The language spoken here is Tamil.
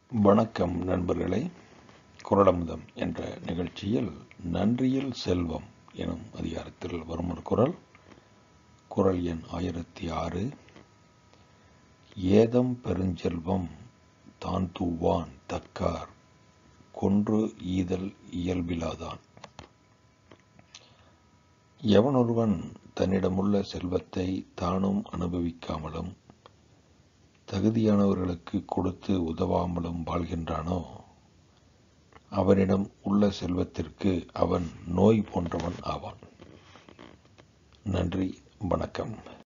வணக்கம் நண்பர்களே குரலமுதம் என்ற நிகழ்ச்சியில் நன்றியில் செல்வம் எனும் அதிகாரத்தில் வரும் ஒரு குரல் குரல் எண் ஆயிரத்தி ஆறு ஏதம் பெருஞ்செல்வம் தான் தூவான் தக்கார் கொன்று ஈதல் இயல்பிலாதான் எவனொருவன் தன்னிடமுள்ள செல்வத்தை தானும் அனுபவிக்காமலும் தகுதியானவர்களுக்கு கொடுத்து உதவாமலும் வாழ்கின்றானோ அவனிடம் உள்ள செல்வத்திற்கு அவன் நோய் போன்றவன் ஆவான் நன்றி வணக்கம்